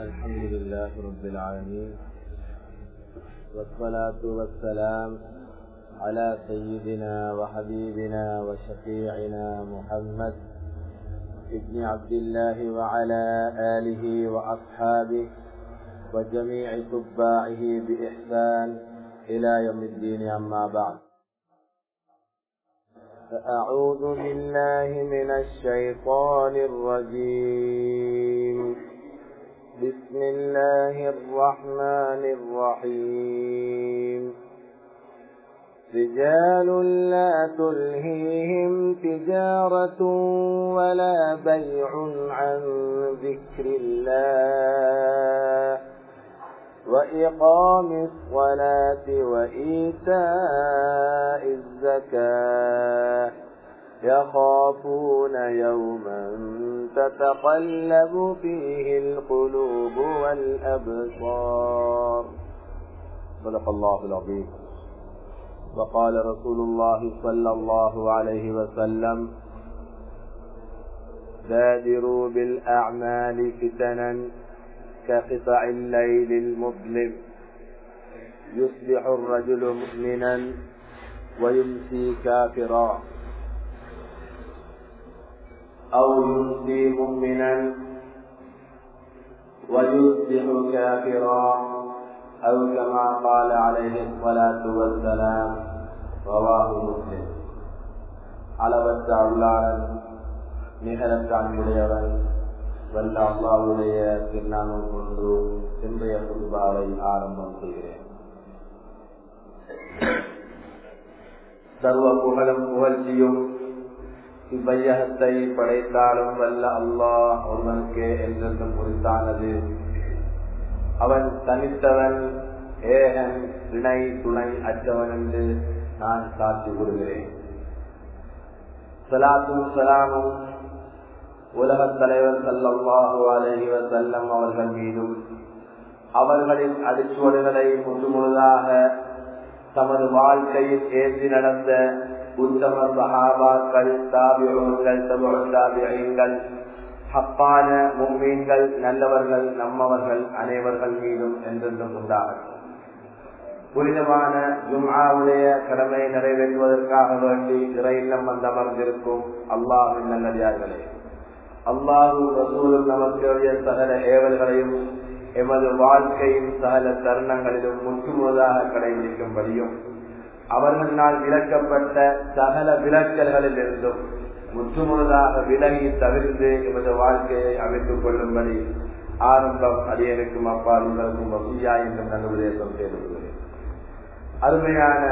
الحمد لله رب العالمين والصلاة والسلام على سيدنا وحبيبنا وشفيعنا محمد ابن عبد الله وعلى آله وأصحابه وجميع تباعه بإحسان إلى يوم الدين أما بعد فأعوذ بالله من الشيطان الرجيم بسم الله الرحمن الرحيم رجال لا تلهيهم تجارة ولا بيع عن ذكر الله وإقام الصلاة وإيتاء الزكاة يخافون يوما تتقلب فيه القلوب والأبصار صدق الله العظيم وقال رسول الله صلى الله عليه وسلم بادروا بالأعمال فتنا كقطع الليل المظلم يصبح الرجل مؤمنا ويمسي كافرا أو يمسي مؤمنا ويصبح كافرا أو كما قال عليه الصلاة والسلام رواه مسلم அளவற்ற அருளாளன் நிகரற்ற அன்புடையவன் வல்ல அல்லாவுடைய திருநாமம் கொண்டு இன்றைய புதுபாவை ஆரம்பம் செய்கிறேன் சர்வ புகழும் புகழ்ச்சியும் இவ்வையகத்தை படைத்தாலும் வல்ல அல்லாஹ் ஒருவனுக்கு என்றென்றும் குறித்தானது அவன் தனித்தவன் ஏகன் இணை துணை அற்றவன் என்று நான் சாட்சி கூறுகிறேன் சலாத்தும் சலாமும் உலகத் தலைவர் சல்லாஹு அலஹி வசல்லம் அவர்கள் மீதும் அவர்களின் அடிச்சுவடுகளை முழுமுழுதாக தமது வாழ்க்கையில் ஏற்றி நடந்த உத்தம சஹாபாக்கள் தாபியங்கள் தாபியங்கள் ஹப்பான மும்மீன்கள் நல்லவர்கள் நம்மவர்கள் அனைவர்கள் மீதும் என்றென்றும் உண்டாகட்டும் புனிதமான ஜும்ஆவுடைய கடமை நிறைவேற்றுவதற்காக வேண்டி இறையில்லம் வந்தமர்ந்திருக்கும் அல்லாஹின் நல்லடியார்களே அல்லாஹு ரசூலும் நமக்கு சகல ஏவல்களையும் எமது வாழ்க்கையின் சகல தருணங்களிலும் முற்றுமுழுதாக கடைபிடிக்கும்படியும் அவர்களால் விளக்கப்பட்ட சகல விளக்கல்களில் இருந்தும் முற்றுமுழுதாக விலகி தவிர்த்து எமது வாழ்க்கையை அமைத்துக் கொள்ளும்படி ஆரம்பம் அடியனுக்கும் அப்பால் உங்களுக்கும் வசியா என்றும் நல்ல உபதேசம் செய்துள்ளேன் அருமையான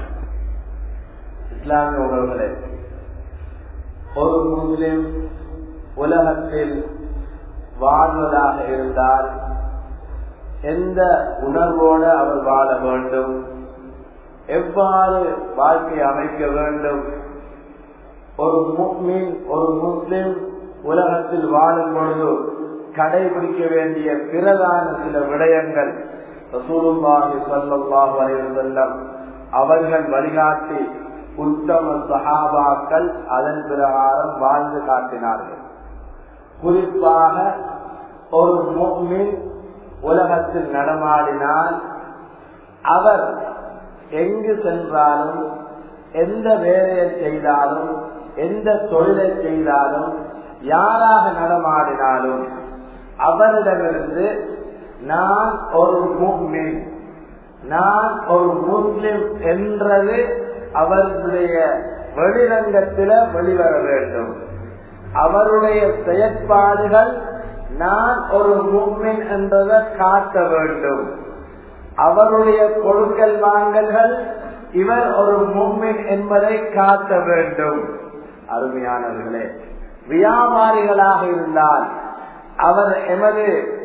இஸ்லாமிய உறவுகளே ஒரு முஸ்லிம் உலகத்தில் வாழ்வதாக இருந்தால் எந்த உணர்வோடு அவர் வாழ வேண்டும் எவ்வாறு வாழ்க்கை அமைக்க வேண்டும் ஒரு முஸ்லிம் ஒரு முஸ்லிம் உலகத்தில் வாழும் பொழுது கடைபிடிக்க வேண்டிய பிரதான சில விடயங்கள் ரசூலுல்லாஹி ஸல்லல்லாஹு அலைஹி வஸல்லம் அவர்கள் வழிகாட்டி உத்தம சஹாபாக்கள் அதன் பிரகாரம் வாழ்ந்து காட்டினார்கள் குறிப்பாக ஒரு முக்மின் உலகத்தில் நடமாடினால் அவர் எங்கு சென்றாலும் எந்த வேலையை செய்தாலும் எந்த தொழிலை செய்தாலும் யாராக நடமாடினாலும் அவரிடமிருந்து நான் ஒரு முக்மின் நான் ஒரு முஸ்லிம் என்றது அவர்களுடைய வெளிரங்கத்தில வெளிவர வேண்டும் அவருடைய செயற்பாடுகள் நான் ஒரு முக்மின் என்றதை காட்ட வேண்டும் அவருடைய கொடுக்கல் வாங்கல்கள் இவர் ஒரு முக்மின் என்பதை காட்ட வேண்டும் அருமையானவர்களே வியாபாரிகளாக இருந்தால் அவர் எமது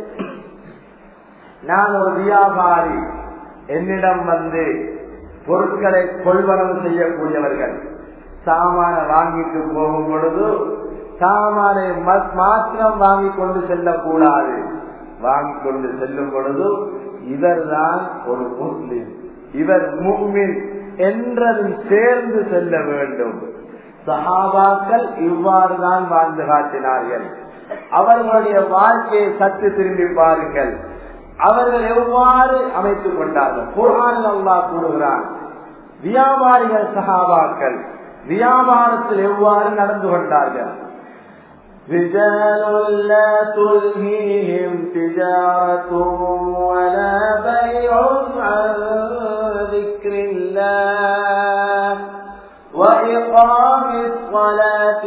நான் ஒரு வியாபாரி என்னிடம் வந்து பொருட்களை கொள்வனவு செய்யக்கூடியவர்கள் சாமான வாங்கிட்டு போகும் பொழுது சாமானை மாத்திரம் வாங்கி கொண்டு செல்லக்கூடாது வாங்கி கொண்டு செல்லும் பொழுது இவர்தான் ஒரு முஸ்லிம் இவர் முக்மின் என்றதும் சேர்ந்து செல்ல வேண்டும் சஹாபாக்கள் இவ்வாறுதான் வாழ்ந்து காட்டினார்கள் அவர்களுடைய வாழ்க்கையை சற்று திரும்பி பாருங்கள் அவர்கள் எவ்வாறு அமைத்துக் கொண்டார்கள் குரான் அல்லா கூறுகிறான் வியாபாரிகள் சகாபாக்கள் வியாபாரத்தில் எவ்வாறு நடந்து கொண்டார்கள் رجال لا تلهيهم تجارة ولا بيع عن ذكر الله وإقام الصلاة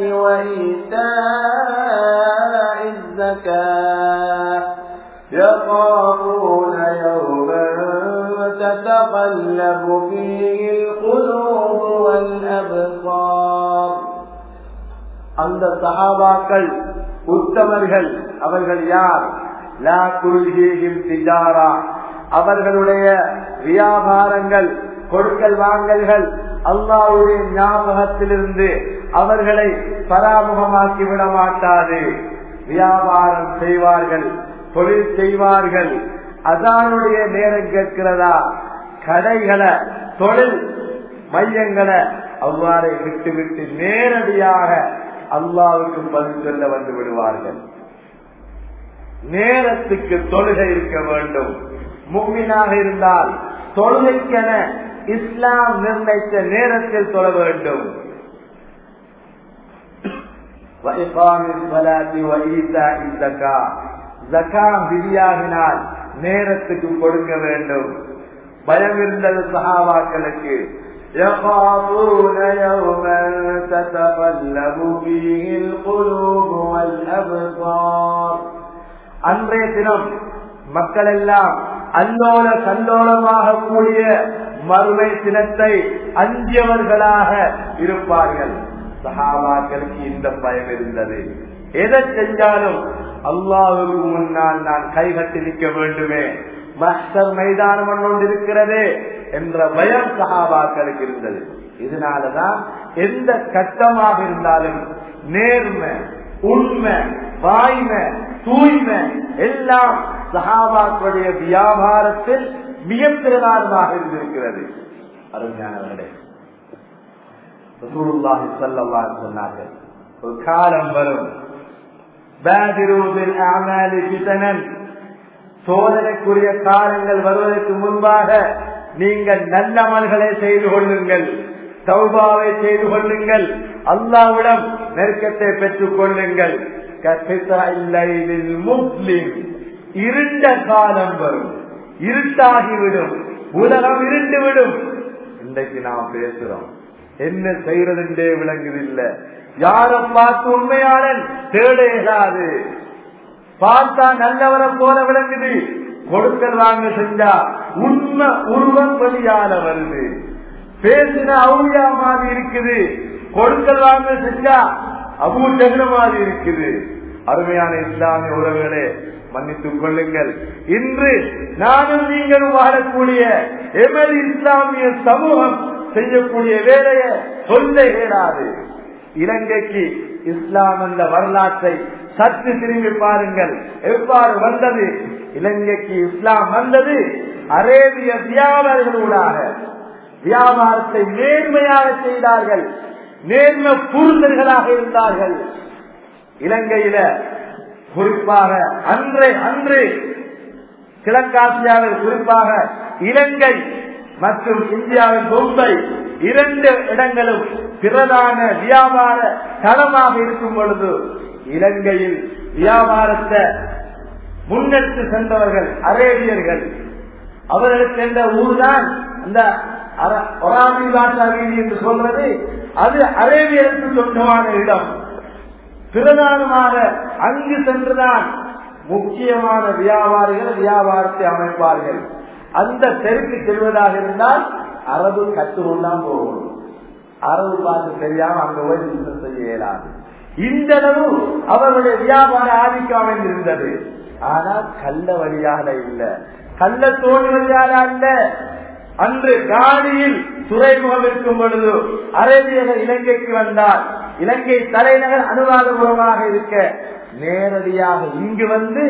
وإيتاء الزكاة يخافون يوما تتقلب فيه القلوب والأبصار அந்த சகாபாக்கள் உத்தமர்கள் அவர்கள் யார் லா குல்ஹீஹிம் திஜாரா அவர்களுடைய வியாபாரங்கள் கொடுக்கல் வாங்கல்கள் அல்லாவுடைய ஞாபகத்திலிருந்து அவர்களை பராமுகமாக்கி விட மாட்டாது வியாபாரம் செய்வார்கள் தொழில் செய்வார்கள் அதானுடைய நேரம் கேட்கிறதா கடைகளை தொழில் மையங்களை அவ்வாறே விட்டு விட்டு நேரடியாக அல்லாவுக்கு பதில் சொல்ல வந்து விடுவார்கள் நேரத்துக்கு தொழுகை இருக்க வேண்டும் மும்மினாக இருந்தால் தொழுகைக்கென இஸ்லாம் நிர்ணயித்த நேரத்தில் தொழ வேண்டும் விதியாகினால் நேரத்துக்கு கொடுக்க வேண்டும் பயம் இருந்தது சகாவாக்களுக்கு يخافون يوما تتقلب فيه القلوب والأبصار அன்றைய தினம் மக்கள் எல்லாம் அல்லோல கல்லோலமாக கூடிய மறுமை தினத்தை அஞ்சியவர்களாக இருப்பார்கள் சகாபாக்களுக்கு இந்த பயம் இருந்தது எதை செஞ்சாலும் அல்லாவுக்கு முன்னால் நான் கைகட்டி நிற்க வேண்டுமே மஸ்டர் மைதானம் ஒன்று இருக்கிறதே என்ற பயம் சகாபாக்களுக்கு இருந்தது இதனாலதான் எந்த கட்டமாக இருந்தாலும் நேர்மை உண்மை வாய்மை தூய்மை எல்லாம் சகாபாக்களுடைய வியாபாரத்தில் மிக பிரதானமாக இருந்திருக்கிறது அருமையானவர்களே சொன்னார்கள் ஒரு காலம் வரும் சோதனைக்குரிய காலங்கள் வருவதற்கு முன்பாக நீங்கள் நல்ல அமல்களை செய்து கொள்ளுங்கள் சௌபாவை செய்து கொள்ளுங்கள் அல்லாவிடம் நெருக்கத்தை பெற்றுக் கொள்ளுங்கள் முஸ்லிம் இருண்ட காலம் வரும் இருட்டாகிவிடும் உலகம் இருண்டு விடும் இன்றைக்கு நாம் பேசுறோம் என்ன செய்யறதுன்றே விளங்குதில்லை யாரை பார்த்து உண்மையாளன் தேட இயலாது பார்த்தா நல்லவரை போல விளங்குது கொடுக்கல் வாங்க செஞ்சா உண்மை உருவம் வெளியால வருது பேசின அவுளியா மாதிரி இருக்குது கொடுக்கல் வாங்க செஞ்சா அபூ ஜெகன மாதிரி இருக்குது அருமையான இஸ்லாமிய உறவுகளே மன்னித்துக் கொள்ளுங்கள் இன்று நானும் நீங்களும் வாழக்கூடிய எமது இஸ்லாமிய சமூகம் செய்யக்கூடிய வேலையை சொல்ல இயலாது இலங்கைக்கு இஸ்லாம் என்ற வரலாற்றை சற்று திரும்பி பாருங்கள் எவ்வாறு வந்தது இலங்கைக்கு இஸ்லாம் வந்தது அரேபிய வியாபாரிகளூடாக வியாபாரத்தை நேர்மையாக செய்தார்கள் நேர்ம புரிதல்களாக இருந்தார்கள் இலங்கையில குறிப்பாக அன்றே அன்று கிழக்காசியாவில் குறிப்பாக இலங்கை மற்றும் இந்தியாவின் மும்பை இரண்டு இடங்களும் பிரதான வியாபார தளமாக இருக்கும் பொழுது இலங்கையில் வியாபாரத்தை முன்னெடுத்து சென்றவர்கள் அரேபியர்கள் அவர்களுக்கு என்ற ஊர்தான் அந்த ஒராமி பாஷா வீதி என்று சொல்றது அது அரேபியருக்கு சொந்தமான இடம் பிரதானமாக அங்கு சென்றுதான் முக்கியமான வியாபாரிகள் வியாபாரத்தை அமைப்பார்கள் அந்த தெருக்கு செல்வதாக இருந்தால் அரபு கற்றுக்கொண்டான் போகணும் அரபு பார்த்து தெரியாம அங்க போய் பிசினஸ் செய்ய இயலாது இந்த அளவு அவர்களுடைய வியாபார ஆதிக்கம் அமைந்திருந்தது ஆனால் கள்ள வழியாக இல்ல கள்ள தோணி வழியாக அல்ல அன்று காடியில் துறைமுகம் இருக்கும் பொழுது அரேபியர்கள் இலங்கைக்கு வந்தால் இலங்கை தலைநகர் அனுராதபுரமாக இருக்க நேரடியாக இங்கு வந்து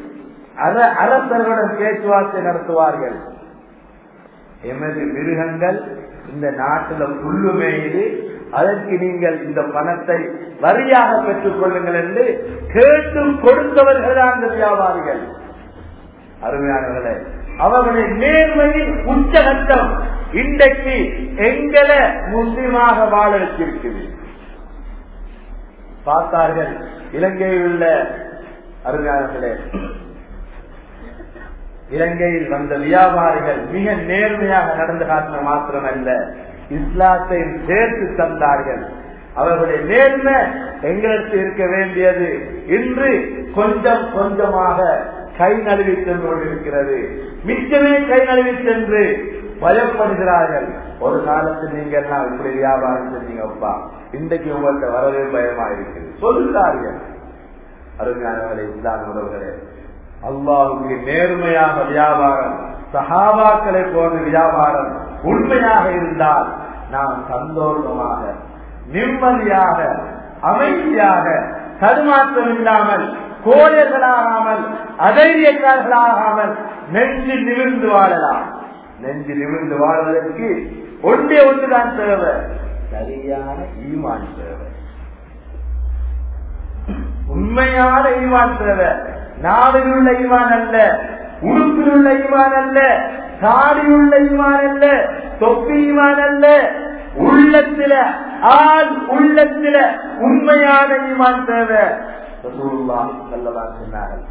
அரசர்களுடன் பேச்சுவார்த்தை நடத்துவார்கள் எமது மிருகங்கள் இந்த நாட்டுல புல்லு மேயுது அதற்கு நீங்கள் இந்த பணத்தை வரியாக பெற்றுக் கொள்ளுங்கள் என்று கேட்டு கொடுத்தவர்கள் தான் இந்த வியாபாரிகள் அருமையானவர்களே அவர்களுடைய நேர்மையின் உச்சகட்டம் இன்றைக்கு எங்களை முஸ்லிமாக வாழ வச்சிருக்குது பார்த்தார்கள் இலங்கையில் உள்ள அருமையானவர்களே இலங்கையில் வந்த வியாபாரிகள் மிக நேர்மையாக நடந்து காட்டின மாத்திரமல்ல இஸ்லாத்தை சேர்த்து தந்தார்கள் அவர்களுடைய நேர்மை எங்களுக்கு இருக்க வேண்டியது இன்று கொஞ்சம் கொஞ்சமாக கை நழுவி சென்று கொண்டிருக்கிறது மிச்சமே கை நழுவி சென்று பயப்படுகிறார்கள் ஒரு காலத்தில் நீங்க எல்லாம் இப்படி வியாபாரம் செஞ்சீங்கப்பா இன்றைக்கு உங்கள்கிட்ட வரவே பயமா இருக்குது சொல்லுகிறார்கள் அருமையானவர்களே இஸ்லாம் உறவுகளே அல்லாவுக்கு நேர்மையாக வியாபாரம் சஹாபாக்களை போன்ற வியாபாரம் உண்மையாக இருந்தால் நாம் சந்தோஷமாக நிம்மதியாக அமைதியாக தடுமாற்றம் இல்லாமல் கோழைகளாகாமல் அதைரியக்காரர்களாகாமல் நெஞ்சு நிமிர்ந்து வாழலாம் நெஞ்சு நிமிர்ந்து வாழ்வதற்கு ஒன்றே ஒன்றுதான் தேவை சரியான ஈமான் தேவை உண்மையான ஈமான் தேவை நாவில் உள்ள ஈமான் அல்ல உறுப்பில் உள்ள ஈமான் அல்ல சாடியுள்ள ஈமான் அல்ல தொப்பி ஈமான் அல்ல உள்ளத்தில ஆள் உள்ளத்தில உண்மையான ஈமான் தேவை சொன்னார்கள்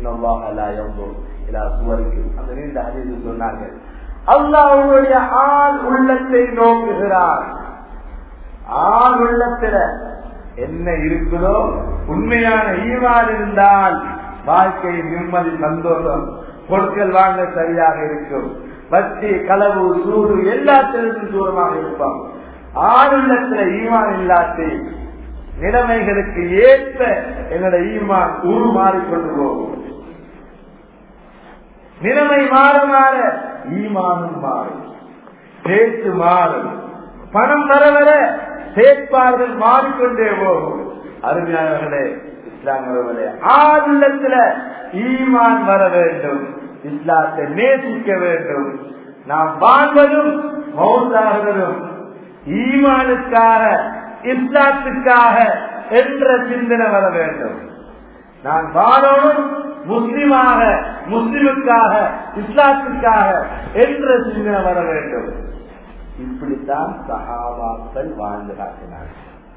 அந்த நீண்ட அதிர்வு சொன்னார்கள் அல்லாவுடைய ஆள் உள்ளத்தை நோக்குகிறார் ஆள் உள்ளத்தில என்ன இருக்குதோ உண்மையான ஈமான் இருந்தால் வாழ்க்கை நிம்மதி சந்தோஷம் பொருட்கள் வாங்க சரியாக இருக்கும் பக்தி களவு சூடு எல்லாத்திலிருந்தும் தூரமாக இருப்பான் ஆளுள்ளத்துல ஈமான் இல்லாட்டி நிலைமைகளுக்கு ஏற்ப என்னோட ஈமான் உரு மாறிக்கொண்டு போகும் நிலைமை மாற மாற ஈமானும் மாறும் பேச்சு மாறும் பணம் வர வர சேர்ப்பார்கள் மாறிக்கொண்டே போகும் அருமையானவர்களே இஸ்லாமர்களே ஆளுள்ளத்துல ஈமான் வர வேண்டும் இஸ்லாத்தை நேசிக்க வேண்டும் நாம் வாழ்வதும் மௌத்தாகுவதும் ஈமானுக்காக இஸ்லாத்துக்காக என்ற சிந்தனை வர வேண்டும் நான் வாழணும் முஸ்லிமாக முஸ்லிமுக்காக இஸ்லாத்துக்காக என்ற சிந்தனை வர வேண்டும் இப்படித்தான் சகாபாக்கள் வாழ்ந்து காட்டினார்கள்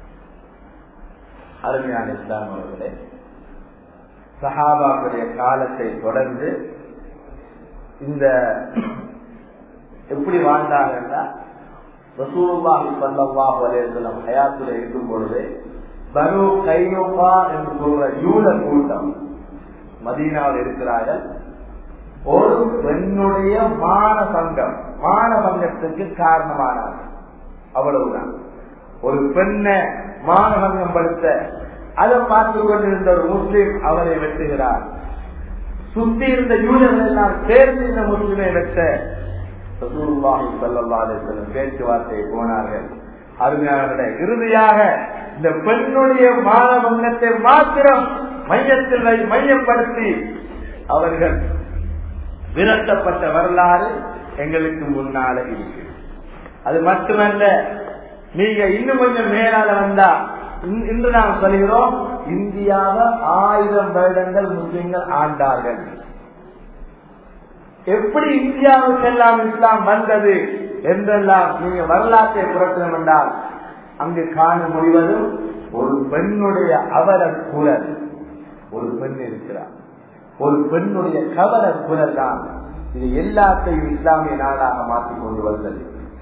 அருமையான இஸ்லாம் அவர்களே சஹாபாக்களுடைய காலத்தை தொடர்ந்து இந்த எப்படி வாழ்ந்தாங்கன்னா ரசூலுல்லாஹி ஸல்லல்லாஹு அலைஹி வஸல்லம் ஹயாத்துல இருக்கும் பொழுது பனு கைனுகா என்று சொல்ற யூத கூட்டம் மதீனாவில் இருக்கிறார்கள் ஒரு பெண்ணுடைய மான சங்கம் மான சங்கத்துக்கு காரணமானார்கள் அவ்வளவுதான் ஒரு பெண்ணை மானபங்கம் படுத்த அதை பார்த்து கொண்டிருந்த ஒரு முஸ்லீம் அவரை வெட்டுகிறார் சுத்தி இருந்த யூனியர்கள் எல்லாம் சேர்ந்து இந்த முஸ்லிமை வெட்ட பேச்சுவார்த்தை போனார்கள் அருமையாளர்களே இறுதியாக இந்த பெண்ணுடைய மானபங்கத்தை மாத்திரம் மையத்தில் மையப்படுத்தி அவர்கள் விரட்டப்பட்ட வரலாறு எங்களுக்கு முன்னால இருக்கு அது மட்டுமல்ல நீங்க இன்னும் கொஞ்சம் மேலால வந்தா இன்று நாம் சொல்கிறோம் இந்தியாவை ஆயிரம் வருடங்கள் முஸ்லிம்கள் ஆண்டார்கள் எப்படி இந்தியாவுக்கு எல்லாம் இஸ்லாம் வந்தது என்றெல்லாம் நீங்க வரலாற்றை புரட்டணும் என்றால் அங்கு காண முடிவதும் ஒரு பெண்ணுடைய அவர குரல் ஒரு பெண் இருக்கிறார் ஒரு பெண்ணுடைய கவர குரல் தான் இது எல்லாத்தையும் இஸ்லாமிய நாடாக மாற்றிக் கொண்டு வந்தது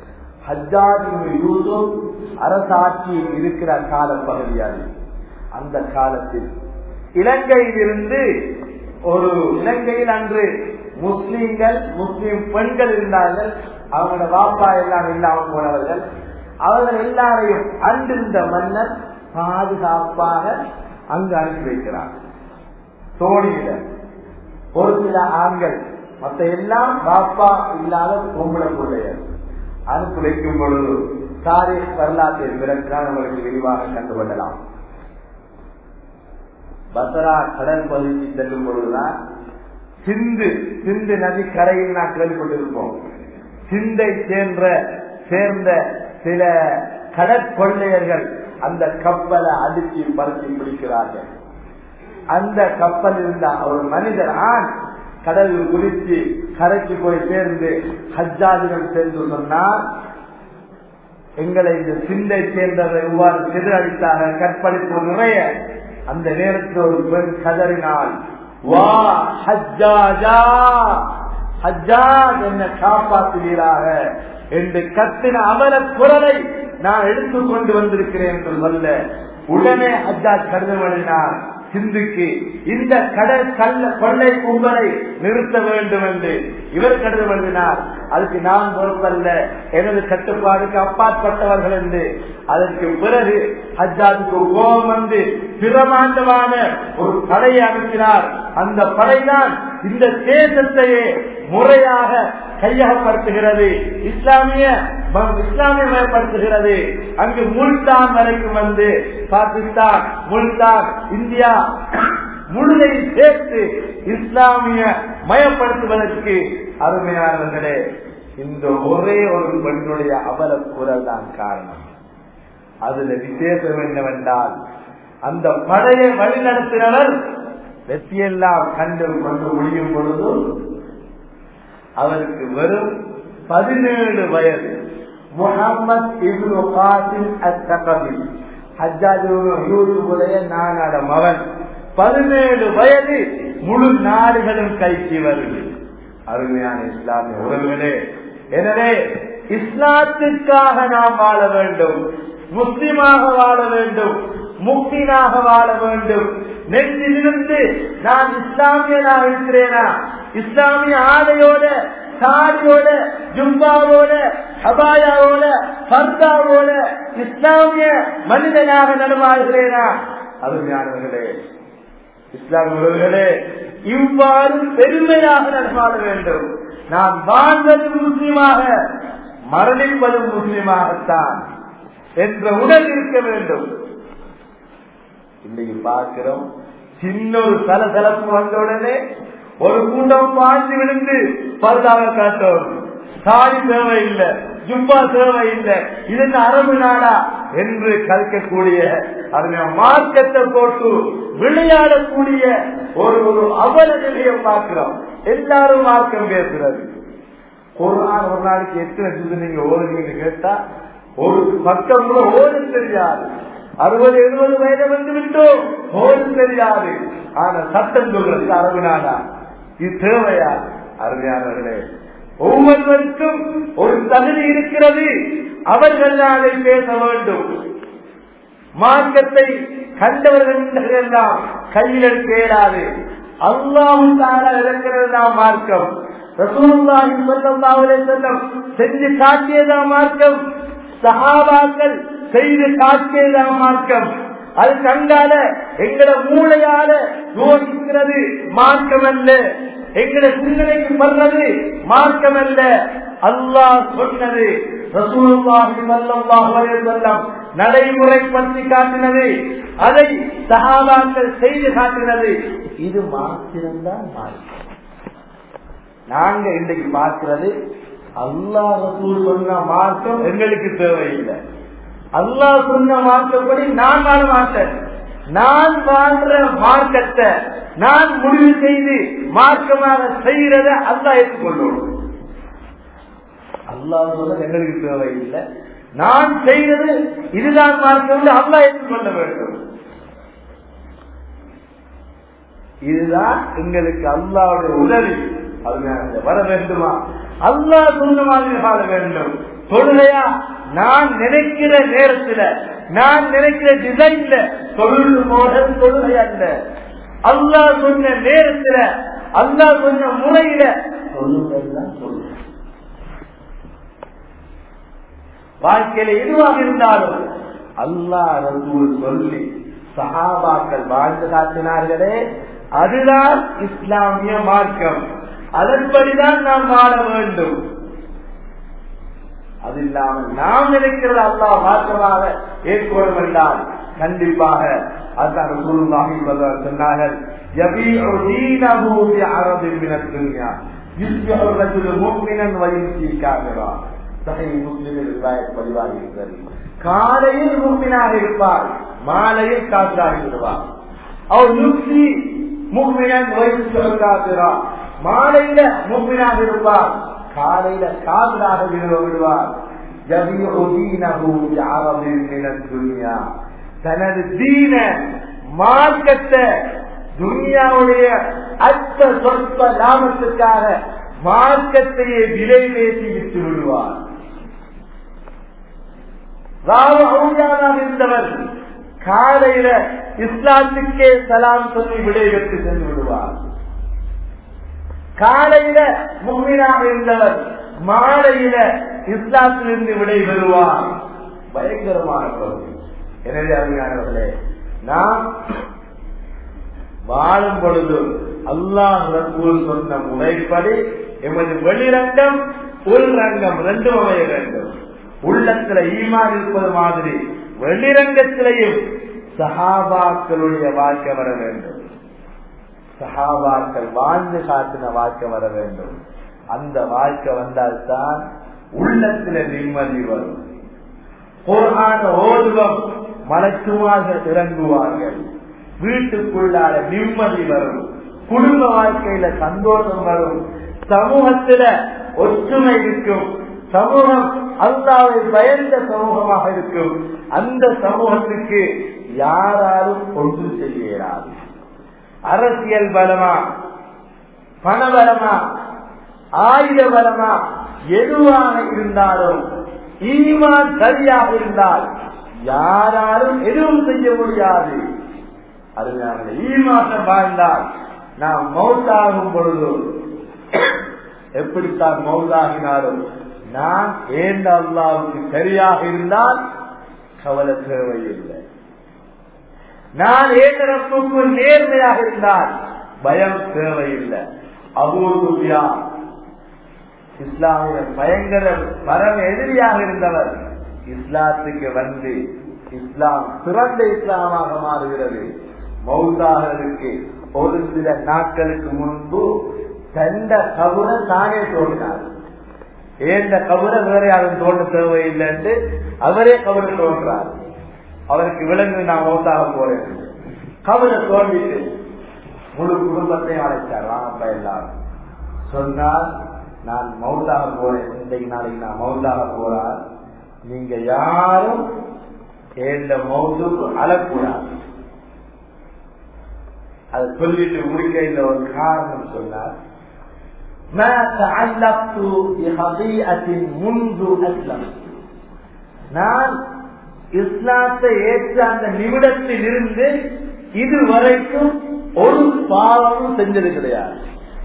யூசுப் அரசாட்சியில் இருக்கிற கால பகுதியாது அந்த காலத்தில் இலங்கையில் இருந்து ஒரு இலங்கையில் அன்று முஸ்லீம்கள் முஸ்லீம் பெண்கள் இருந்தார்கள் அவங்களோட வாப்பா எல்லாம் இல்லாமல் போனவர்கள் அவர்கள் எல்லாரையும் அன்றிருந்த மன்னர் பாதுகாப்பாக அங்கு அனுப்பி வைக்கிறார் தோணியில ஒரு சில ஆண்கள் மற்ற எல்லாம் பாப்பா இல்லாத பொம்பளை பிள்ளையர் அனுப்பி வைக்கும் பொழுது சாரி வரலாற்றை பிறகுதான் நம்மளுக்கு விரிவாக கண்டுகொள்ளலாம் பசரா கடல் பகுதிக்கு செல்லும் பொழுதுதான் சிந்து சிந்து நதி கரையில் நான் கேள்விப்பட்டிருப்போம் சிந்தை சேர்ந்த சேர்ந்த சில கடற்கொள்ளையர்கள் அந்த கப்பலை அடிச்சு பருத்தி பிடிக்கிறார்கள் அந்த கப்பல் இருந்த ஒரு மனிதர் ஆண் கடலில் குளித்து கரைக்கு போய் சேர்ந்து ஹஜ்ஜாதிடம் சேர்ந்து சொன்னார் எங்களை இந்த சிந்தை சேர்ந்தவர் இவ்வாறு சிதறடித்தாக கற்பழிப்பு நிறைய அந்த நேரத்தில் ஒரு பெண் கதறினாள் வா ஹஜ்ஜாஜா ஹஜ்ஜாஜ் என்ன காப்பாற்றுவீராக என்று கத்தின அமல குரலை நான் எடுத்துக் கொண்டு வந்திருக்கிறேன் என்று சொல்ல உடனே ஹஜ்ஜாஜ் கடிதம் எழுதினார் சிந்துக்கு இந்த கடல் கல்ல கொள்ளை கும்பலை நிறுத்த வேண்டும் என்று இவர் கடிதம் எழுதினார் அதுக்கு நான் பொறுப்பல்ல எனது கட்டுப்பாடுக்கு அப்பாற்பட்டவர்கள் என்று அதற்கு பிறகு ஹஜ்ஜாதுக்கு கோபம் வந்து பிரமாண்டமான ஒரு படையை அனுப்பினார் அந்த படைதான் இந்த தேசத்தையே முறையாக கையகப்படுத்துகிறது இஸ்லாமிய இஸ்லாமியமயப்படுத்துகிறது அங்கு முல்தான் வரைக்கும் வந்து பாகிஸ்தான் முல்தான் இந்தியா முழுதை சேர்த்து இஸ்லாமிய மயப்படுத்துவதற்கு அருமையானவர்களே இந்த ஒரே ஒரு பெண்ணுடைய அவல குரல் தான் காரணம் அதுல விசேஷம் என்னவென்றால் அந்த படையை வழிநடத்தினவர் வெற்றியெல்லாம் கண்டு கொண்டு முடியும் பொழுது அவருக்கு வெறும் பதினேழு வயது முகமது இப்னு காசிம் அத்தகவி ஹஜ்ஜாஜுடைய நானாட மகன் பதினேழு வயது முழு நாடுகளும் கைக்கு வருது அருமையான இஸ்லாமிய உறவுகளே எனவே இஸ்லாத்திற்காக நாம் வாழ வேண்டும் முஸ்லிமாக வாழ வேண்டும் முக்தினாக வாழ வேண்டும் நெஞ்சிலிருந்து நான் இஸ்லாமியனாக இருக்கிறேனா இஸ்லாமிய ஆடையோட சாடியோட ஜும்பாவோட ஹபாயாவோட பர்தாவோட இஸ்லாமிய மனிதனாக நடமாடுகிறேனா அருமையானவர்களே இஸ்லாமியர்களே இவ்வாறு பெருமையாக நடமாட வேண்டும் நான் வாழ்வது முஸ்லிமாக மரணிப்பதும் முஸ்லிமாகத்தான் என்ற உடல் இருக்க வேண்டும் இன்னைக்கு பார்க்கிறோம் சின்ன ஒரு சலசலப்பு வந்த உடனே ஒரு கூட்டம் பாய்ந்து விழுந்து பல்லாக காட்டும் சாடி தேவையில்லை ஜும்பா தேவையில்லை இது அரபு நாடா என்று கற்கக்கூடிய அதனை மார்க்கத்தை போட்டு விளையாடக்கூடிய ஒரு ஒரு அவல நிலையை பார்க்கிறோம் எல்லாரும் மார்க்கம் பேசுறது குரான் ஒரு நாளைக்கு எத்தனை சுது நீங்க ஓடுறீங்கன்னு கேட்டா ஒரு பக்கம் கூட ஓடு தெரியாது அறுபது எழுபது வயது வந்து விட்டோம் ஓடு தெரியாது ஆனா சட்டம் சொல்றது அரபு நாடா இது தேவையா அருமையானவர்களே ஒவ்வொருவருக்கும் ஒரு தகுதி இருக்கிறது அவர்கள் அதை பேச வேண்டும் மார்க்கத்தை கண்டவர்கள் எல்லாம் கையில் எடுக்க இயலாது அல்லாவும் தாரா இருக்கிறது தான் மார்க்கம் ரசூலுல்லாஹி ஸல்லல்லாஹு அலைஹி வஸல்லம் செஞ்சு காட்டியதா மார்க்கம் சஹாபாக்கள் செய்து காட்டியதா மார்க்கம் அது கண்டால எங்கட மூளையால யோசிக்கிறது மார்க்கம் அல்ல எங்கட சிந்தனைக்கு படுறது மார்க்கம் அல்ல அல்லாஹ் சொன்னது ரசூலுல்லாஹி ஸல்லல்லாஹு அலைஹி வஸல்லம் நடைமுறைப்படுத்தி காட்டினது அதை சஹாபாக்கள் செய்து காட்டினது இது மாத்திரம்தான் மார்க்கம் நாங்க இன்றைக்கு பார்க்கிறது அல்லா ரசூல் சொன்ன மார்க்கம் எங்களுக்கு தேவையில்லை அல்லாஹ் சொன்ன மார்க்கப்படி நான் வாழ மாட்டேன் நான் வாழ்ற மார்க்கத்தை நான் முடிவு செய்து மார்க்கமாக செய்யறத அல்லா ஏற்றுக்கொள்ளணும் அல்லாஹ் சொல்ல எங்களுக்கு தேவையில்லை நான் செய்யறது இதுதான் மார்க்கம் அல்லா ஏற்றுக்கொள்ள வேண்டும் இதுதான் எங்களுக்கு அல்லாவுடைய உதவி அது வர வேண்டுமா அல்லா சொன்ன மாதிரி வாழ வேண்டும் தொழுகையா நான் நினைக்கிற நேரத்துல நான் நினைக்கிற டிசைன்ல தொழில் மோடல் தொழுகை அல்ல அல்லா சொன்ன நேரத்துல அல்லா சொன்ன முறையில தொழுகைதான் தொழுகை வாழ்க்கையில எதுவாக இருந்தாலும் அல்லா ரசூல் சொல்லி சஹாபாக்கள் வாழ்ந்து காட்டினார்களே அதுதான் இஸ்லாமிய மார்க்கம் அதன்படிதான் நாம் வாழ வேண்டும் அது இல்லாமல் நாம் நினைக்கிறது அல்லா மாற்றமாக ஏற்படும் என்றால் கண்டிப்பாக அதுதான் ரசூலுல்லாஹி சொன்னார்கள் يبيع دينه بعرض من الدنيا يصبح الرجل مؤمنا ويمسي كافرا சகை முஸ்லிமில் பதிவாகி இருக்கிறது காலையில் முக்மினாக இருப்பார் மாலையில் காற்றாகி விடுவார் அவர் நுக்தி முக்மினன் வயசு காத்துறார் மாலையில முக்மினாக இருப்பார் காலையில காதலாக விடுவார் தனது தீன மார்க்கத்தை துனியாவுடைய அற்ப சொற்ப லாபத்துக்காக மார்க்கத்தையே விலை பேசி விட்டு விடுவார் இருந்தவர் காலையில இஸ்லாத்துக்கே சலாம் சொல்லி விடை பெற்று சென்று விடுவார் காலையில முன்மீனாக இருந்தவர் மாலையில இஸ்லாத்திலிருந்து விடை பெறுவார் பயங்கரமான பகுதி எனவே அருமையானவர்களே நாம் வாழும் பொழுது அல்லாஹ் ரசூல் சொன்ன முறைப்படி எமது வெளிரங்கம் உள்ரங்கம் ரெண்டும் அமைய வேண்டும் உள்ளத்துல ஈமான் இருப்பது மாதிரி வெளிரங்கத்திலையும் சஹாபாக்களுடைய வாழ்க்கை வர வேண்டும் சஹாபாக்கள் வாழ்ந்து காட்டின வாழ்க்கை வர வேண்டும் அந்த வாழ்க்கை வந்தால்தான் உள்ளத்துல நிம்மதி வரும் குரான ஓதுவம் மலச்சுமாக இறங்குவார்கள் வீட்டுக்குள்ளால நிம்மதி வரும் குடும்ப வாழ்க்கையில சந்தோஷம் வரும் சமூகத்தில ஒற்றுமை இருக்கும் சமூகம் அல்லாவை பயந்த சமூகமாக இருக்கும் அந்த சமூகத்துக்கு யாராலும் ஒன்று செய்கிறார் அரசியல் பலமா பணபலமா ஆயுத பலமா எதுவாக இருந்தாலும் ஈமான் சரியாக இருந்தால் யாராலும் எதுவும் செய்ய முடியாது அதனால ஈமாசம் வாழ்ந்தால் நாம் மௌத்தாகும் பொழுது எப்படித்தான் மௌத்தாகினாலும் நான் ஏந்த அல்லாவுக்கு சரியாக இருந்தால் கவலை தேவையில்லை நான் ஏற்றப்புக்கு நேர்மையாக இருந்தால் பயம் தேவையில்லை அபூர்வியா இஸ்லாமிய பயங்கர பரம எதிரியாக இருந்தவர் இஸ்லாத்துக்கு வந்து இஸ்லாம் சிறந்த இஸ்லாமாக மாறுகிறது மௌதாகருக்கு ஒரு சில நாட்களுக்கு முன்பு தந்த கபுர தானே தோன்றினார் ஏந்த கபுர வேற யாரும் தோன்ற தேவையில்லை என்று அவரே கபுர தோன்றார் அவருக்கு விலங்கு நான் மௌத்தாக போறேன் கபுர தோன்றிட்டு முழு குடும்பத்தையும் அழைத்தார் வாங்கப்பா எல்லாரும் சொன்னால் நான் மௌத்தாக போறேன் இன்றைக்கு நாளைக்கு நான் மௌத்தாக போறார் நீங்க யாரும் ஏந்த மௌத்துக்கு அழக்கூடாது அதை சொல்லிட்டு முடிக்க இந்த ஒரு காரணம் சொன்னார் நான் இஸ்லாத்தை ஏற்ற அந்த நிமிடத்தில் இருந்து இதுவரைக்கும் ஒரு பாவமும் செஞ்சது கிடையாது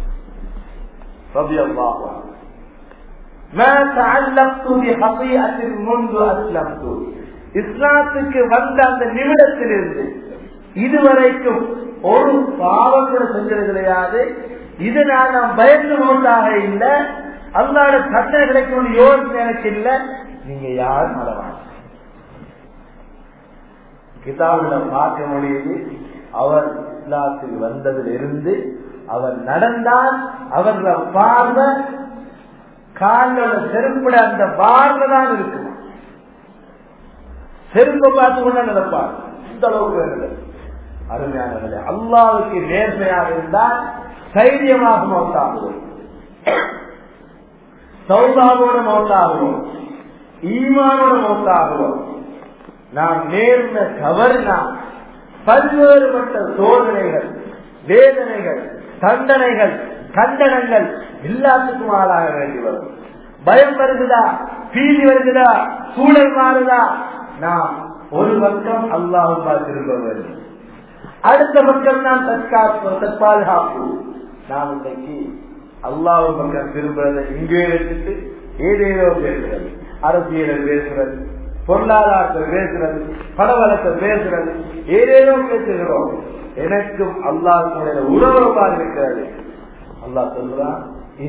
இஸ்லாத்துக்கு வந்த அந்த நிமிடத்திலிருந்து இதுவரைக்கும் ஒரு பாவங்கள் செஞ்சது கிடையாது இதனால் நாம் பயந்து கொண்டாக இல்லை அல்லாட சட்டை கிடைக்கும் யோசனை எனக்கு இல்லை நீங்க யாரும் நடவாங்க கிதாபுல பார்க்க முடியுது அவர் இஸ்லாத்தில் வந்ததில் இருந்து அவர் நடந்தால் அவர்கள பார்வை காலோட செருப்புட அந்த பார்வை தான் இருக்கு செருப்பை பார்த்து கொண்டு நடப்பார் இந்த அளவுக்கு அருமையானவர்களே அல்லாவுக்கு நேர்மையாக இருந்தால் தைரியமாக மௌத்தாகுவோம் சௌதாவோட மௌத்தாகுவோம் ஈமானோட மௌத்தாகுவோம் நாம் நேர்மை தவறினா பல்வேறுபட்ட சோதனைகள் வேதனைகள் தண்டனைகள் கண்டனங்கள் எல்லாத்துக்கும் ஆளாக வேண்டி வரும் பயம் வருகுதா பீதி வருகுதா சூழல் மாறுதா நாம் ஒரு பக்கம் அல்லாஹுமா திரும்ப வேண்டும் அடுத்த பக்கம் நான் தற்காப்பு தற்பாதுகாப்பு நாம் இன்றைக்கு அல்லாஹ் பக்கம் திரும்புறதை இங்கே வச்சுட்டு ஏதேதோ பேசுறது அரசியலை பேசுறது பொருளாதாரத்தை பேசுறது பணவளத்தை பேசுறது ஏதேதோ பேசுகிறோம் எனக்கும் அல்லாஹ் உறவுபாக இருக்கிறது அல்லாஹ் சொல்றான்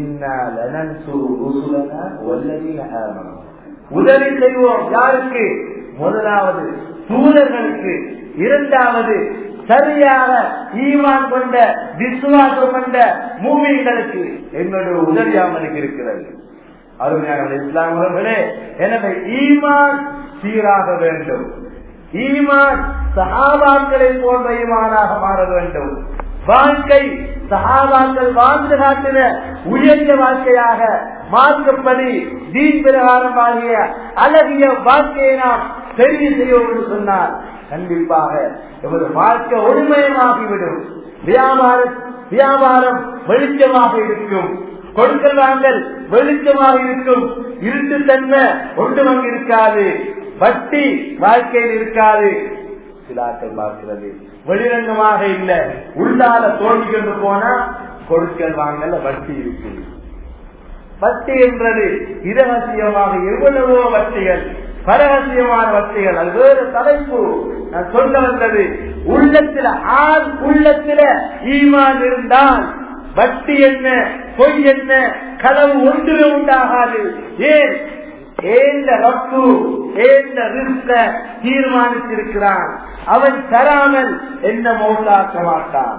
உதவி செய்வோம் யாருக்கு முதலாவது தூதர்களுக்கு இரண்டாவது சரியாக ஈமான் கொண்ட விசுவாசம் கொண்ட மூமிகளுக்கு என்னுடைய உதவி அவனுக்கு இருக்கிறது அருமையான இஸ்லாமர்களே எனவே ஈமான் சீராக வேண்டும் ஈமான் சஹாபாக்களை போன்ற ஈமானாக மாற வேண்டும் வாழ்க்கை சஹாபாக்கள் வாழ்ந்து காட்டின உயர்ந்த வாழ்க்கையாக மார்க்கப்படி தீன் பிரகாரமாகிய அழகிய வாழ்க்கையை நாம் தெரிவு செய்வோம் என்று சொன்னார் கண்டிப்பாக எமது வாழ்க்கை ஒளிமயமாகிவிடும் வியாபாரம் வியாபாரம் வெளிச்சமாக இருக்கும் கொடுக்கல் வாங்கல் வெளிச்சமாக இருக்கும் இருட்டு தன்மை ஒன்று அங்கு இருக்காது வட்டி வாழ்க்கையில் இருக்காது சிலாக்கள் பார்க்கிறது வெளிரங்கமாக இல்ல உள்ளால தோல்வி கொண்டு போனா கொடுக்கல் வாங்கல வட்டி இருக்கு வட்டி என்றது இரகசியமாக எவ்வளவோ வட்டிகள் பரகசியமான வட்டிகள் அது வேறு தலைப்பு நான் சொல்ல வந்தது உள்ளத்துல ஆள் உள்ளத்துல ஈமான் இருந்தால் வட்டி என்ன பொய் என்ன களவு ஒன்றுமே உண்டாகாது ஏன் ஏந்த ரப்பு ஏந்த ரிஸ்க தீர்மானித்திருக்கிறான் அவன் தராமல் என்ன மௌலாக்க மாட்டான்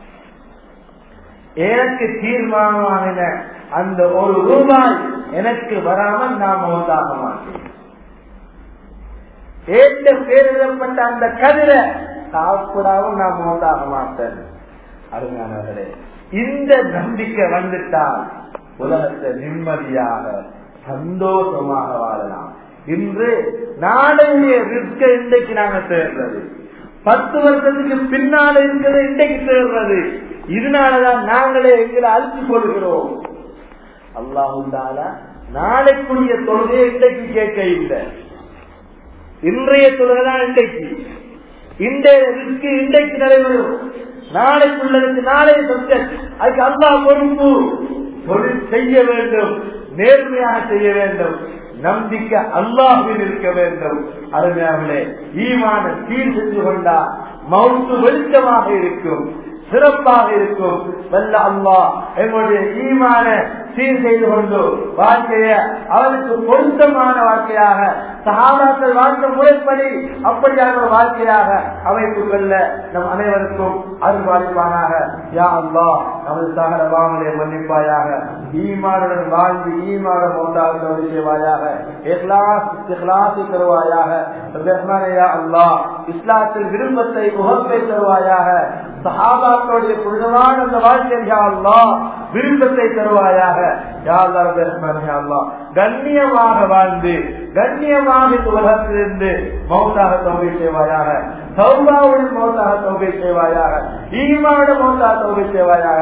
எனக்கு தீர்மானமான அந்த ஒரு ரூபாய் எனக்கு வராமல் நான் மௌலாக மாட்டேன் ஏந்த பேரிடப்பட்ட அந்த கதிரை சாப்பிடாமல் நான் மௌலாக மாட்டேன் அருமையானவர்களே இந்த நம்பிக்கை வந்துட்டால் உலகத்தை நிம்மதியாக சந்தோஷமாக வாழலாம் இன்று நாளைய ரிஸ்க இன்றைக்கு நாங்க தேடுறது பத்து வருஷத்துக்கு பின்னால இருக்கிறது இன்றைக்கு தேடுறது இதனாலதான் நாங்களே எங்களை அழிச்சு கொள்கிறோம் அல்லாஹுண்டால நாளைக்குரிய தொழுகையை இன்றைக்கு கேட்க இல்லை இன்றைய தொழுகைதான் இன்றைக்கு இன்றைய ரிஸ்க் இன்றைக்கு நடைபெறும் நாளைக்குள்ளதுக்கு நாளைய சப்ஜெக்ட் அதுக்கு அல்லா பொறுப்பு தொழில் செய்ய வேண்டும் நேர்மையாக செய்ய வேண்டும் நம்பிக்கை அல்லாஹில் இருக்க வேண்டும் அருமையாகலே ஈமான சீர் செஞ்சு கொண்டா மவுத்து வெளிச்சமாக இருக்கும் சிறப்பாக இருக்கும் வல்ல அல்லா எங்களுடைய ஈமான சீர் செய்து கொண்டு வாழ்க்கைய அவருக்கு பொருத்தமான வாழ்க்கையாக சகாபாக்கள் வாழ்ந்த முறைப்படி அப்படியான ஒரு வாழ்க்கையாக அமைத்துக் கொள்ள நம் அனைவருக்கும் அருள்வாளிப்பானாக யா அல்லா நமது சகல வாமலை மன்னிப்பாயாக ஈமானுடன் வாழ்ந்து ஈமான மௌத்தாக செய்வாயாக இஹ்லாசி தருவாயாக யா அல்லா இஸ்லாத்தில் விருப்பத்தை முகப்பை தருவாயாக சஹாபாக்களுடைய புனிதமான அந்த வாழ்க்கையா அல்லா விருப்பத்தை தருவாயாக கண்ணியமாக வாழ்ந்து கண்ணியமாக இந்த உலகத்திலிருந்து மௌத்தாக தொகை செய்வாயாக சௌபாவுடன் மௌத்தாக தொகை செய்வாயாக ஈமாவோட மௌத்தாக தொகை செய்வாயாக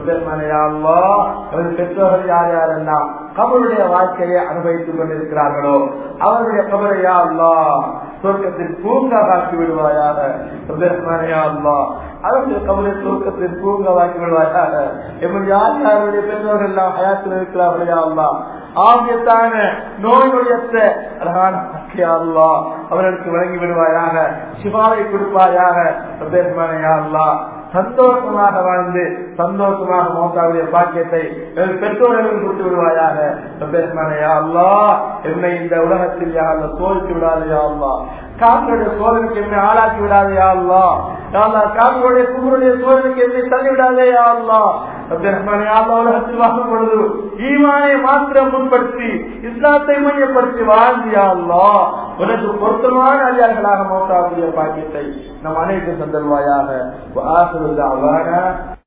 பெற்றோர்கள் யார் யாரெல்லாம் கபருடைய வாழ்க்கையை அனுபவித்துக் கொண்டிருக்கிறார்களோ அவருடைய கபரையா அல்லா சொர்க்கத்தில் பூங்காவாக்கி விடுவாயாக அல்லா அவருடைய கபலை சொர்க்கத்தில் பூங்காவாக்கி விடுவாயாக எப்படி யார் யாருடைய பெற்றோர்கள் எல்லாம் ஹயாத்தில் இருக்கிறார்களா அல்லா ஆகியத்தான நோய்நொழியற்ற அழகான அல்லா அவர்களுக்கு வழங்கி விடுவாயாக சிவாவை கொடுப்பாயாக அல்லா சந்தோஷமாக வாழ்ந்து சந்தோஷமாக மோசாவுடைய பாக்கியத்தை பெற்றோர்களும் கொடுத்து விடுவாயாக அல்லா என்னை இந்த உலகத்தில் யாழ்ல சோதித்து விடாதையா அல்லா காங்களுடைய சோதனைக்கு என்னை ஆளாக்கி விடாதையா அல்லா காங்களுடைய குமருடைய சோதனைக்கு என்னை தள்ளி விடாதையா அல்லா உலகத்தில் வாழும் பொழுது ஈமானை மாத்திரம் முன்படுத்தி இஸ்லாத்தை மையப்படுத்தி வாழ்ந்தியா அல்லா உனக்கு பொருத்தமான அதிகாரிகளாக மோசாவுடைய பாக்கியத்தை நம் அனைத்து சந்தர்வாயாக